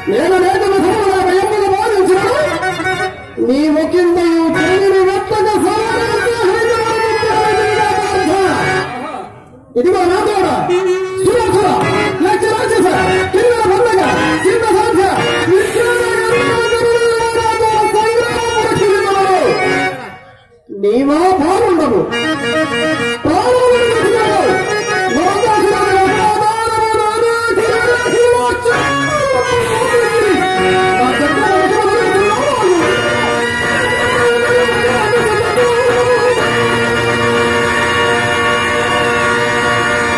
నేను నేర్చిన సభలో భయముగా భావించను నీ ఒకందయు చెల్లిని వెత్తగా ఇదిగో నా తోడ సురక్ష లక్ష రాక్షస కింద బందగ చిన్న సాధ్య నీవా బాగుండవు ఆ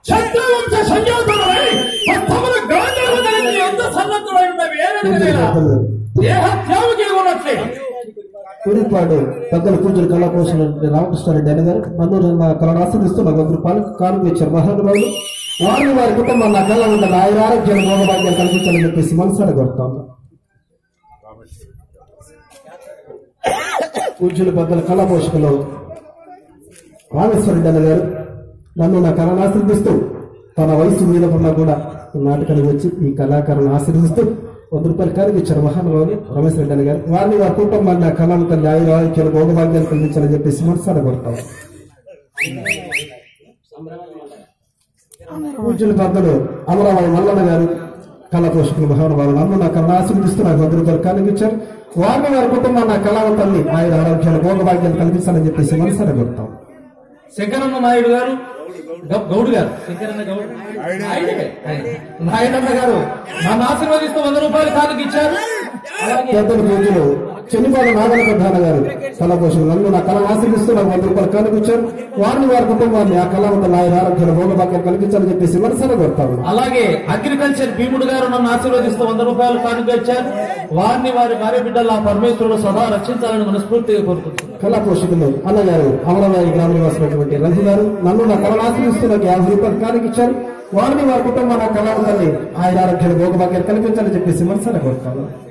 క్షత్రవంశ సంయోధనమై హస్తముల గాంధర్వ ధరించి ఎంత సన్నద్ధుడై ఉన్న వేరే పెద్దలు దేహ త్యాగకి ఉన్నట్లే కుడిపాడు పెద్దల పూజలు కళాకోశం రామకృష్ణారెడ్డి అన్న గారు నన్ను నా కళను ఆశ్రదిస్తూ నాకు వంద రూపాయలు కానుక ఇచ్చారు మహానుభావులు వారిని వారి కుటుంబం నా కళ్ళ ఉన్న ఆయన ఆరోగ్యాలు భోగభాగ్యాలు కల్పించాలని చెప్పేసి మనసారా కొడతాను పూజ్యులు పెద్దల కళాపోషకులు రామేశ్వరరెడ్డి అన్న గారు నన్ను నా కళను ఆశ్రదిస్తూ తన వయసు మీద ఉన్నా కూడా ఈ నాటకానికి వచ్చి ఈ కళాకారులను ఆశీర్దిస్తూ వంద రూపాయలు కారికి ఇచ్చారు మహానుభావులు రమేష్ రెడ్డి అన్న గారు వారిని వారి కుటుంబాన్ని నా కళను తల్లి ఆయుర ఆరోగ్యాలు భోగభాగ్యాలు కల్పించాలని చెప్పేసి మనసారా కొడతాను పూజ్యులు పెద్దలు అమరావతి మల్లన్న గారు కళా పోషకులు మహానుభావులు నన్ను నా కళను ఆశీర్దిస్తూ నాకు వంద రూపాయలు కానిపించారు వారిని వారి కుటుంబాన్ని నా కళావ తల్లి ఆయన ఆరోగ్యాలు భోగభాగ్యాలు కల్పించాలని చెప్పేసి మనసారా కొడతాం శంకరన్న నాయుడు గారు గౌ- గౌడ్ గారు శంకరన్న గౌడ్ నాయుడే. నాయుడన్న గారు నన్ను ఆశీర్వదిస్తూ వంద రూపాయలు కానుక ఇచ్చారు అలాగే పెద్దల పూజలు చెన్నిపాల నాగల ప్రధాన గారు కళా పోషకులు నన్ను నా కళను ఆశీర్దిస్తూ నాకు వంద రూపాయలు కానిపించారు వారిని వారి కుటుంబాన్ని ఆ కళావత ఆయన ఆరోగ్యాలు భోగభాగ్యాలు కల్పించాలని చెప్పేసి మనసారా కొడతాము అలాగే అగ్రికల్చర్ భీముడు గారు నన్ను ఆశీర్వదిస్తూ వంద రూపాయలు కానుక ఇచ్చారు వారిని వారి భార్య బిడ్డల ఆ పరమేశ్వరుడు సదా రక్షించాలని మనస్ఫూర్తిగా కోరుకుంటున్నాను కళా పోషకులు అన్నగారు అమరవారి గ్రామ నివాసినటువంటి రఘు గారు నన్ను నా కళను ఆశ్రయిస్తూ నాకు యాభై రూపాయలు కానికి ఇచ్చారు వారిని వారి కుటుంబం నా కళావతల్ని ఆయన ఆరోగ్యాలు భోగభాగ్యాలు కల్పించాలని చెప్పేసి మనసారా కొడతాను